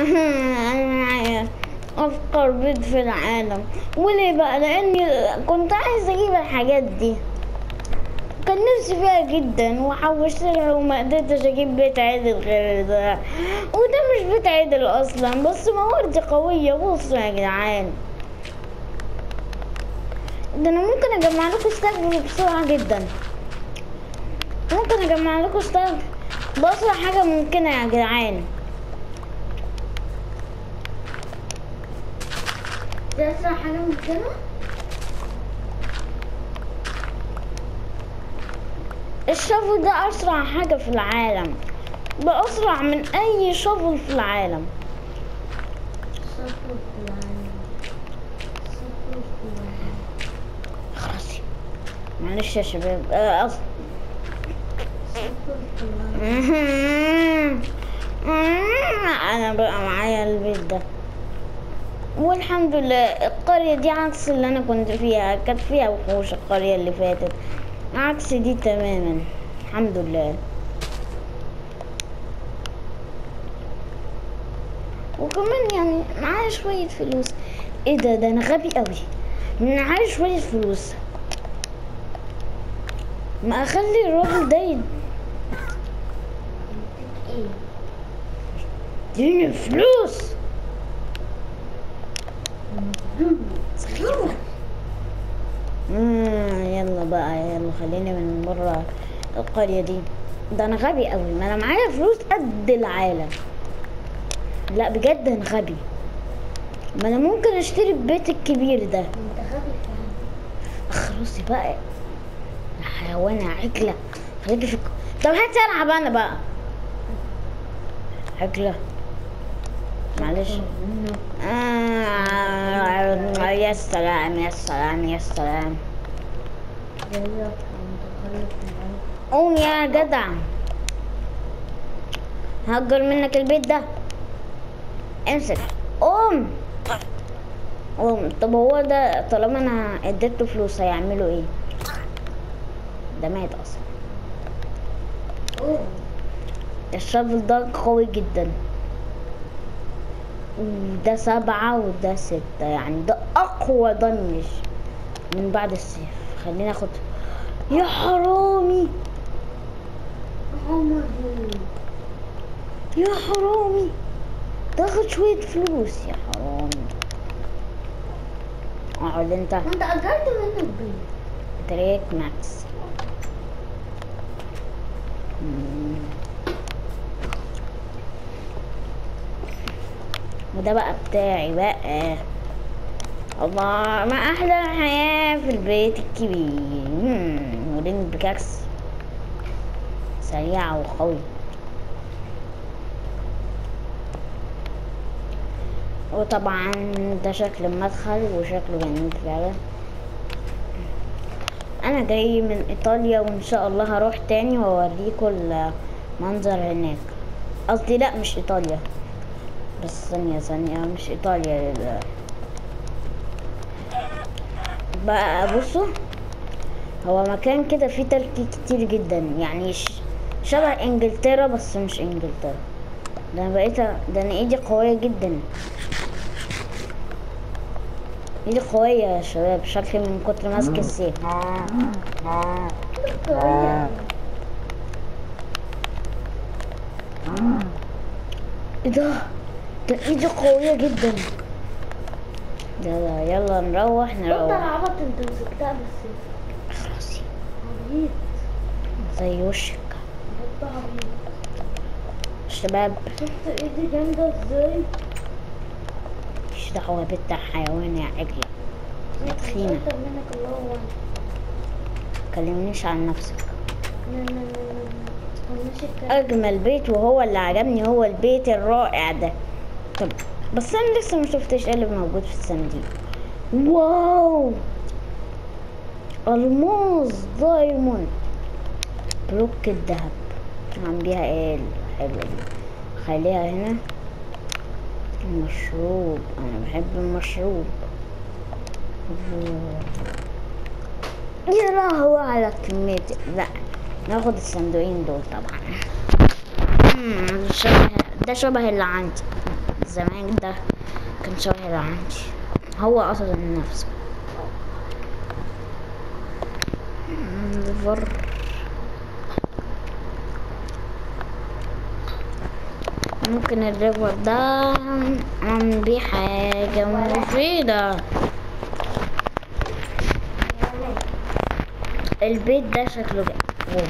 انا معايا افقر بيت في العالم وليه بقى لاني كنت عايز اجيب الحاجات دي كان نفسي فيها جدا وحوشت لها وما قدرتش اجيب بيت عدل غير ده وده مش بيت عدل اصلا بس مواردي قوية بصوا يا جدعان ده انا ممكن اجمع لكم ستاف بسرعة جدا ممكن اجمع لكم ستاف باسرع حاجة ممكنة يا جدعان ده اسرع حاجة ممكنة الشفل ده اسرع حاجة في العالم ده اسرع من اي شفل في العالم صفر في العالم صفر في العالم خلاص معلش يا شباب آه، أص... صفر في العالم انا بقى معايا البيت ده والحمد لله القرية دي عكس اللي انا كنت فيها كانت فيها وحوش القرية اللي فاتت عكس دي تماما الحمد لله وكمان يعني معايا شوية فلوس ايه ده ده انا غبي قوي معايا شوية فلوس ما اخلي الراجل ده يد- ايه يديني فلوس مم، يلا بقى يلا خليني من بره القرية دي ده انا غبي قوي ما انا معايا فلوس قد العالم لا بجد انا غبي ما انا ممكن اشتري البيت الكبير ده انت غبي فعلا خلاص بقى يا حيوانة عجلة خليكي في الك- طب هات العب انا بقى عجلة معلش آه يا سلام يا سلام يا سلام زيك متخلف في العالم قوم يا جدع هأجر منك البيت ده امسك قوم قوم طب هو ده طالما انا اديته فلوس هيعملوا ايه ده مات اصلا اوه الشافل ده قوي جدا وده سبعة وده ستة يعني ده أقوى ضنج من بعد السيف خلينا ناخد يا حرامي عمر يا حرامي تاخد شوية فلوس يا حرامي اقعد انت انت اجرت منه البيت تريك ماكس مم. وده بقى بتاعي بقى الله ما احلى الحياة في البيت الكبير مم. ورينج بكاكس سريع وقوي وطبعا ده شكل المدخل وشكله جميل فعلا انا جاي من ايطاليا وان شاء الله هروح تاني واوريكم المنظر هناك قصدي لا مش ايطاليا بس ثانية ثانية مش ايطاليا ال- بقى بصوا هو مكان كده فيه تركي كتير جدا يعني ش- شبه انجلترا بس مش انجلترا ده انا بقيت ده انا ايدي قوية جدا ايدي قوية يا شباب شكلي من كتر ماسك السيف ايه ده ده ايدي قوية جدا ده ده يلا نروح بطل نروح عبط انت مسكتها بالسيف خلاص عبيط زي وشك بطل عبيط شباب شفت ايدي جامدة ازاي مش دعوة بنت حيوان يا عجلة تخينة. اكتر منك الله اعلم متكلمنيش عن نفسك لا لا لا لا لا طنش الكلام اجمل بيت وهو اللي عجبني هو البيت الرائع ده طب بس انا لسه ما شفتش ايه اللي موجود في الصندوق واو الماس دايموند بلوك الذهب عم بيها ايه الحلوة دي خليها هنا المشروب انا بحب المشروب يا لهوي على كمية لا ناخد الصندوقين دول طبعا مم، شبه ده شبه اللي عندي زمان ده كان شبه اللي عندي هو اصلا نفسه ليفر ممكن الريفر ده اعمل بيه حاجة مفيدة البيت ده شكله جميل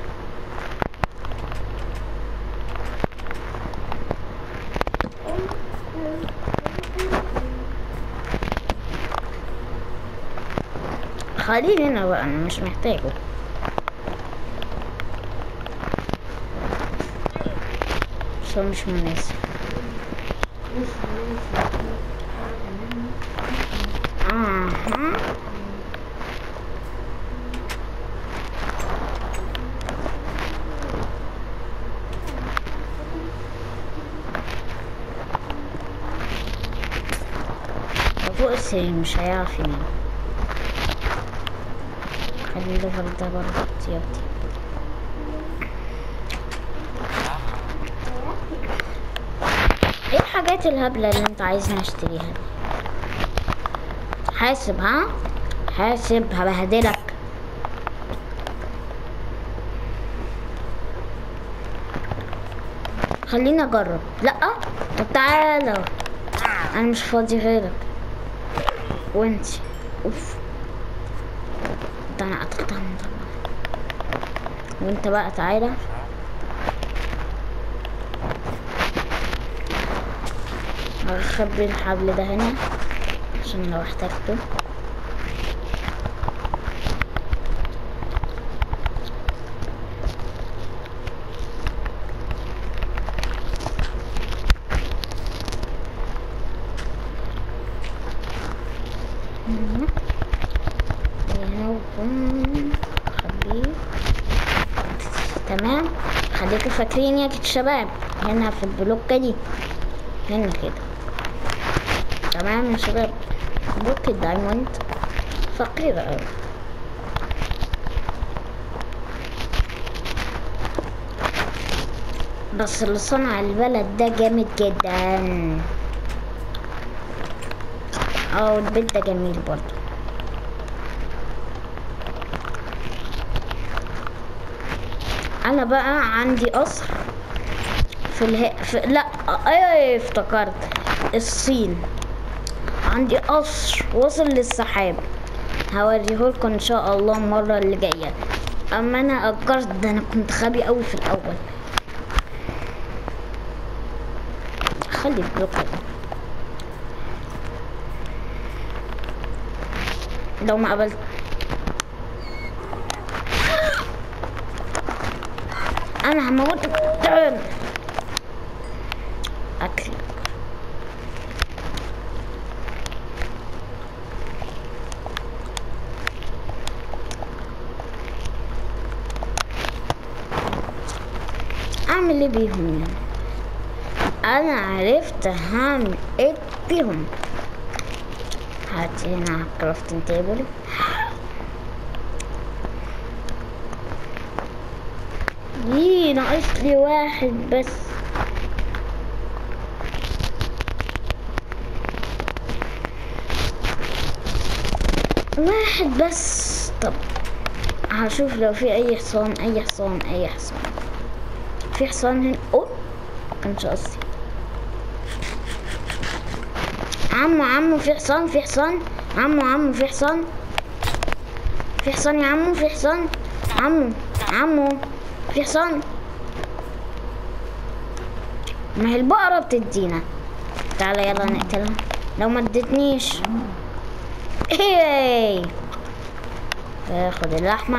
خليه هنا بقى انا مش محتاجه بس هو مش مناسب اها فوق السرير مش هيعرف ينام خلي الليفر ده برضه احتياطي ايه الحاجات الهبلة اللي انت عايزني اشتريها دي؟ حاسب ها حاسب هبهدلك خليني اجرب لا طب تعالى انا مش فاضي غيرك وانتي اوف ده انا قتلتها من طبعا وانت بقى تعالى هخبي الحبل ده هنا عشان لو احتاجته هنا. هنا وبوم. خبيه تمام خليكم فاكرين يا شباب هنا في البلوكة دي هنا كده تمام يا شباب بلوك الدايموند فقيرة أوي بس اللي صنع البلد ده جامد جدا اه البيت ده جميل برضه انا بقى عندي قصر في اله... في... لا ايه افتكرت الصين عندي قصر وصل للسحاب هوريهولكم ان شاء الله المرة اللي جاية اما انا اجرت ده انا كنت غبي قوي في الاول خلي البلوك ده لو ما قبلت انا هموتك تاني اكل اعمل ايه بيهم يعني انا عرفت هعمل ايه بيهم هات هنا على الكرافتنج تيبل يي ناقص لي واحد بس واحد بس طب هشوف لو في اي حصان اي حصان اي حصان في حصان هنا اوه كانش قصدي عمو عمو في حصان في حصان عمو عمو في حصان في حصان يا عمو في حصان عمو عمو في حصان ما هي البقرة بتدينا تعالى يلا نقتلها لو ما ادتنيش ايه اخد اللحمة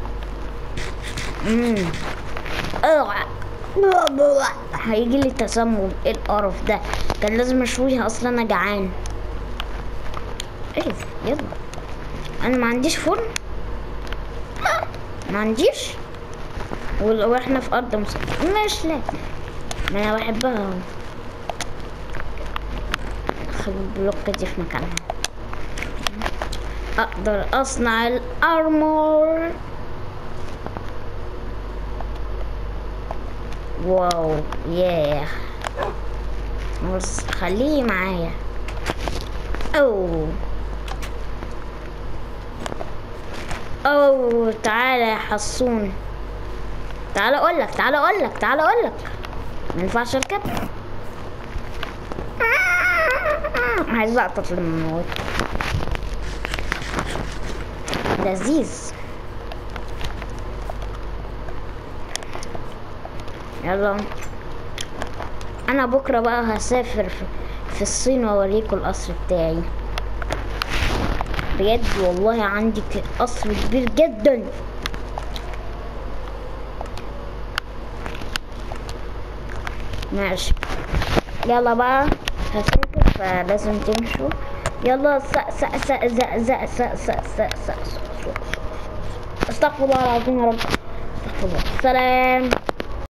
امم اوعى هيجي لي تسمم ايه القرف ده كان لازم اشويها اصلا انا جعان ايه ده؟ يلا انا ما عنديش فرن ما عنديش وال- واحنا في ارض مسطحة مش لا ما انا بحبها اهو خلي البلوكة دي في مكانها اقدر اصنع الارمور واو ياه بس خليه معايا اوه اوه تعالى يا حصون تعالى اقول لك تعالى اقول لك تعالى اقول لك ما ينفعش اركب عايز اقطط لما اموت لذيذ يلا انا بكره بقى هسافر في- في الصين واوريكم القصر بتاعي بجد والله عندي ك- قصر كبير جدا ماشي يلا بقى هسافر فلازم تمشوا يلا س س س ز ز س س س س استغفر الله العظيم يا رب استغفر الله سلام